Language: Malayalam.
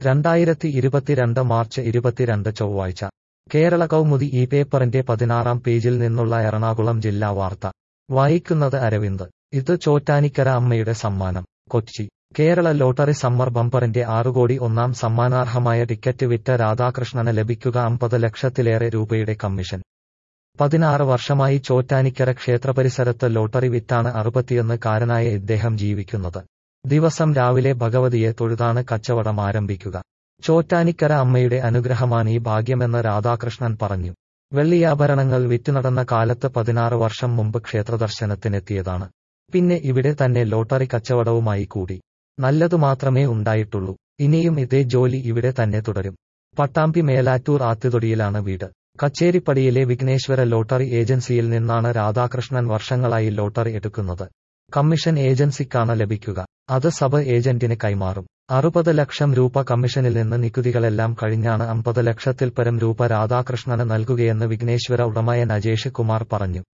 രണ്ടായിരത്തി ഇരുപത്തിരണ്ട് മാർച്ച് ഇരുപത്തിരണ്ട് ചൊവ്വാഴ്ച കേരള കൗമുദി ഈ പേപ്പറിന്റെ പതിനാറാം പേജിൽ നിന്നുള്ള എറണാകുളം ജില്ലാ വാർത്ത വായിക്കുന്നത് അരവിന്ദ് ഇത് ചോറ്റാനിക്കര അമ്മയുടെ സമ്മാനം കൊച്ചി കേരള ലോട്ടറി സമ്മർ ബമ്പറിന്റെ ആറുകോടി ഒന്നാം സമ്മാനാർഹമായ ടിക്കറ്റ് വിറ്റ രാധാകൃഷ്ണന് ലഭിക്കുക അമ്പത് ലക്ഷത്തിലേറെ രൂപയുടെ കമ്മീഷൻ പതിനാറ് വർഷമായി ചോറ്റാനിക്കര ക്ഷേത്രപരിസരത്ത് ലോട്ടറി വിറ്റാണ് അറുപത്തിയൊന്ന് കാരനായ ഇദ്ദേഹം ജീവിക്കുന്നത് ദിവസം രാവിലെ ഭഗവതിയെ തൊഴുതാണ് കച്ചവടം ആരംഭിക്കുക ചോറ്റാനിക്കര അമ്മയുടെ അനുഗ്രഹമാണ് ഈ ഭാഗ്യമെന്ന് രാധാകൃഷ്ണൻ പറഞ്ഞു വെള്ളിയാഭരണങ്ങൾ വിറ്റുനടന്ന കാലത്ത് പതിനാറ് വർഷം മുമ്പ് ക്ഷേത്രദർശനത്തിനെത്തിയതാണ് പിന്നെ ഇവിടെ തന്നെ ലോട്ടറി കച്ചവടവുമായി കൂടി നല്ലതു മാത്രമേ ഉണ്ടായിട്ടുള്ളൂ ഇനിയും ഇതേ ജോലി ഇവിടെ തന്നെ തുടരും പട്ടാമ്പി മേലാറ്റൂർ ആത്തിതൊടിയിലാണ് വീട് കച്ചേരിപ്പടിയിലെ വിഘ്നേശ്വര ലോട്ടറി ഏജൻസിയിൽ നിന്നാണ് രാധാകൃഷ്ണൻ വർഷങ്ങളായി ലോട്ടറി എടുക്കുന്നത് കമ്മീഷൻ ഏജൻസിക്കാണ് ലഭിക്കുക അത് സബ് ഏജന്റിന് കൈമാറും അറുപത് ലക്ഷം രൂപ കമ്മീഷനിൽ നിന്ന് നികുതികളെല്ലാം കഴിഞ്ഞാണ് അമ്പത് ലക്ഷത്തിൽ പരം രൂപ രാധാകൃഷ്ണന് നൽകുകയെന്ന് വിഘ്നേശ്വര ഉടമയൻ അജേഷ് കുമാർ പറഞ്ഞു